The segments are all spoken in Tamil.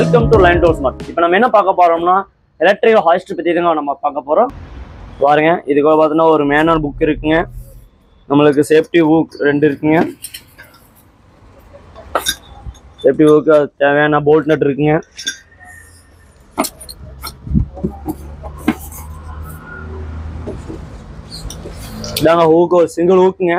welcome to line door smart இப்போ நம்ம என்ன பார்க்க போறோம்னா எலக்ட்ரிக்கல் ஹாய்ஸ்ட் பற்றி தாங்க நம்ம பார்க்க போகிறோம் பாருங்க இதுக்கு பார்த்தீங்கன்னா ஒரு மேனுவல் புக் இருக்குங்க நம்மளுக்கு சேஃப்டி புக் ரெண்டு இருக்குங்க சேஃப்டி புக்கு தேவையான போல்ட் நட் இருக்குங்க இதாங்க ஹூக்கு ஒரு சிங்கிள் ஹூக்குங்க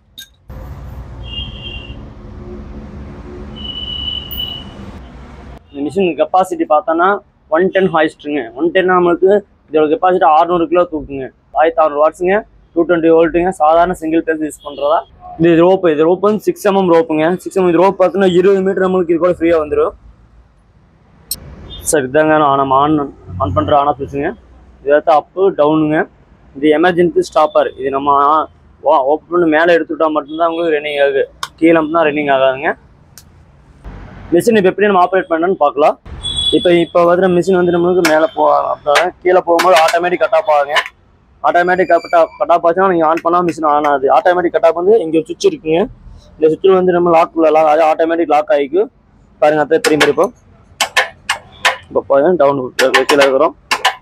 இந்த மிஷின் கெப்பாசிட்டி பார்த்தோன்னா ஒன் டென் ஹாய்ஸ்ட்டுங்க ஒன் டென் நம்மளுக்கு இதோட கெப்பாசிட்டி 600 கிலோ தூக்குங்க ஆயிரத்தி அறுநூறு வாட்ஸுங்க டூ டுவெண்ட்டி வோல்ட்டுங்க சாதாரண சிங்கிள் பேஸ் யூஸ் பண்ணுறதா இது ரோப்பு இது ரோப்பு வந்து சிக்ஸ் எம்எம் ரோப்புங்க சிக்ஸ் எம்எம் இது ரோப் பார்த்தீங்கன்னா இருபது மீட்டர் நம்மளுக்கு இது கூட ஃப்ரீயாக வந்துடும் சார் இதாங்க நான் நம்ம ஆன் ஆன் பண்ணுற ஆன் ஆஃப் வச்சுங்க இதாவது அப்பு டவுனுங்க இது எமர்ஜென்சி ஸ்டாப்பர் இது நம்ம ஓப்பன் பண்ணி மேலே எடுத்துட்டா மட்டும்தான் உங்களுக்கு ரன்னிங் ஆகுது கீழே தான் ரன்னிங் ஆகாதுங்க மிஷின் இப்போ எப்படி நம்ம ஆப்ரேட் பண்ணணும்னு பார்க்கலாம் இப்போ இப்போ வந்து மிஷின் வந்து நம்மளுக்கு மேலே போ அப்புறம் கீழே போகும்போது ஆட்டோமேட்டிக் கட் ஆஃப் ஆகுங்க automatic cut off cut off ஆச்சுன்னா நீங்கள் ஆன் பண்ணால் மிஷின் ஆன் ஆகுது ஆட்டோமேட்டிக் கட் ஆஃப் வந்து இங்கே சுவிட்ச் இருக்குங்க இந்த சுவிட்சில் வந்து நம்ம லாக் லாக் அது ஆட்டோமேட்டிக் லாக் ஆகிக்கு பாருங்க அத்தை திரும்பி இருப்போம் இப்போ பாருங்க டவுன் கீழே இருக்கிறோம்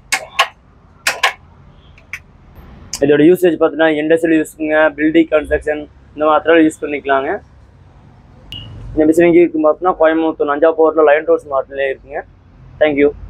இதோட யூசேஜ் பார்த்தீங்கன்னா இண்டஸ்ட்ரியல் யூஸ்க்குங்க பில்டிங் கன்ஸ்ட்ரக்ஷன் இந்த மாதிரி யூஸ் பண்ணிக்கலாங்க இந்த மிஷின் இருக்கு பார்த்தீங்கன்னா கோயம்புத்தூர் நஞ்சாப்பூரில் லைன் ரோஸ் மார்ட்லேயே இருக்குங்க தேங்க்யூ